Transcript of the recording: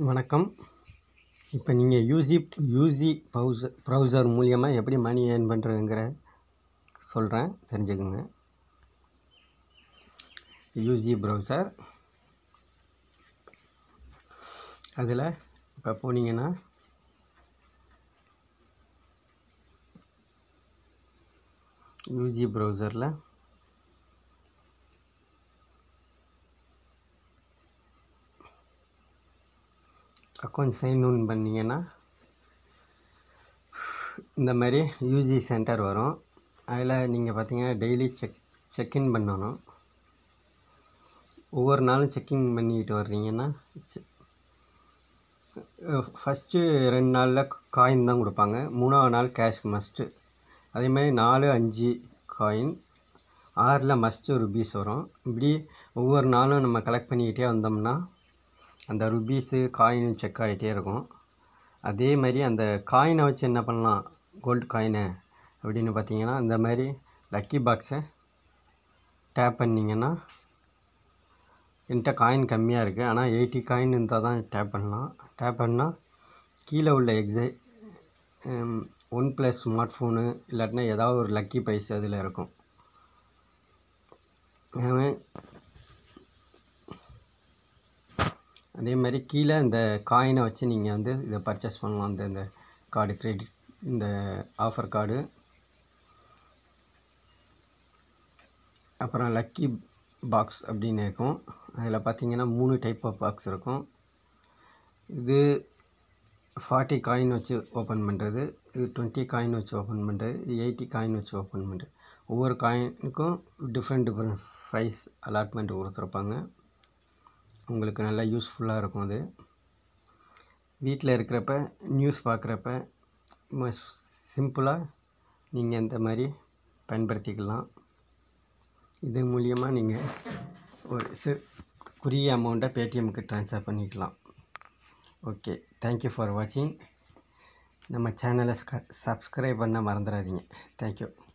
வணக்கம் இப்போ நீங்கள் யூசி யூசி பவுசர் ப்ரௌசர் மூலியமாக எப்படி மணி ஏர்ன் பண்ணுறதுங்கிற சொல்கிறேன் தெரிஞ்சுக்குங்க யூசி ப்ரௌசர் அதில் இப்போ போனீங்கன்னா யூஜி ப்ரௌசரில் அக்கௌண்ட் சைன் இன் பண்ணிங்கன்னா இந்த மாதிரி யூஜி சென்டர் வரும் அதில் நீங்கள் பார்த்தீங்கன்னா டெய்லி செக் செக்இன் பண்ணணும் ஒவ்வொரு நாளும் செக்கிங் பண்ணிக்கிட்டு வர்றீங்கன்னா ஃபஸ்ட்டு ரெண்டு நாளில் காயின் தான் கொடுப்பாங்க மூணாவது நாள் கேஷ் மஸ்ட்டு அதே மாதிரி நாலு அஞ்சு காயின் ஆறில் மஸ்ட்டு ருபீஸ் வரும் இப்படி ஒவ்வொரு நாளும் நம்ம கலெக்ட் பண்ணிக்கிட்டே வந்தோம்னா அந்த ருபீஸு காயின் செக் ஆகிட்டே இருக்கும் அதே மாதிரி அந்த காயினை வச்சு என்ன பண்ணலாம் கோல்டு காயினை அப்படின்னு பார்த்தீங்கன்னா இந்த மாதிரி லக்கி பாக்ஸை டேப் பண்ணிங்கன்னா என்கிட்ட காயின் கம்மியாக இருக்குது ஆனால் எயிட்டி காயின் இருந்தால் தான் டேப் பண்ணலாம் டேப் பண்ணால் கீழே உள்ள எக்ஸை ஒன் ப்ளஸ் ஸ்மார்ட் ஃபோனு இல்லாட்டினா ஏதாவது ஒரு லக்கி ப்ரைஸ் அதில் இருக்கும் அதே மாதிரி கீழே இந்த காயினை வச்சு நீங்கள் வந்து இதை பர்ச்சேஸ் பண்ணலாம் அந்த இந்த கார்டு கிரெடிட் இந்த ஆஃபர் கார்டு அப்புறம் லக்கி பாக்ஸ் அப்படின்னு இருக்கும் அதில் பார்த்தீங்கன்னா மூணு டைப் ஆஃப் பாக்ஸ் இருக்கும் இது ஃபார்ட்டி காயின் வச்சு ஓப்பன் பண்ணுறது இது டுவெண்ட்டி காயின் வச்சு ஓப்பன் பண்ணுறது இது எயிட்டி காயின் வச்சு ஓப்பன் பண்ணுறது ஒவ்வொரு காயினுக்கும் டிஃப்ரெண்ட் டிஃப்ரெண்ட் ப்ரைஸ் அலாட்மெண்ட் கொடுத்துருப்பாங்க உங்களுக்கு நல்லா யூஸ்ஃபுல்லாக இருக்கும் அது வீட்டில் இருக்கிறப்ப நியூஸ் பார்க்குறப்ப சிம்பிளாக நீங்கள் இந்த மாதிரி பயன்படுத்திக்கலாம் இது மூலியமாக நீங்கள் ஒரு சி குறுகிய அமௌண்ட்டை பேடிஎம்க்கு ட்ரான்ஸ்ஃபர் பண்ணிக்கலாம் ஓகே தேங்க்யூ ஃபார் வாட்சிங் நம்ம சேனலை சப்ஸ்கிரைப் பண்ண மறந்துடாதீங்க தேங்க்யூ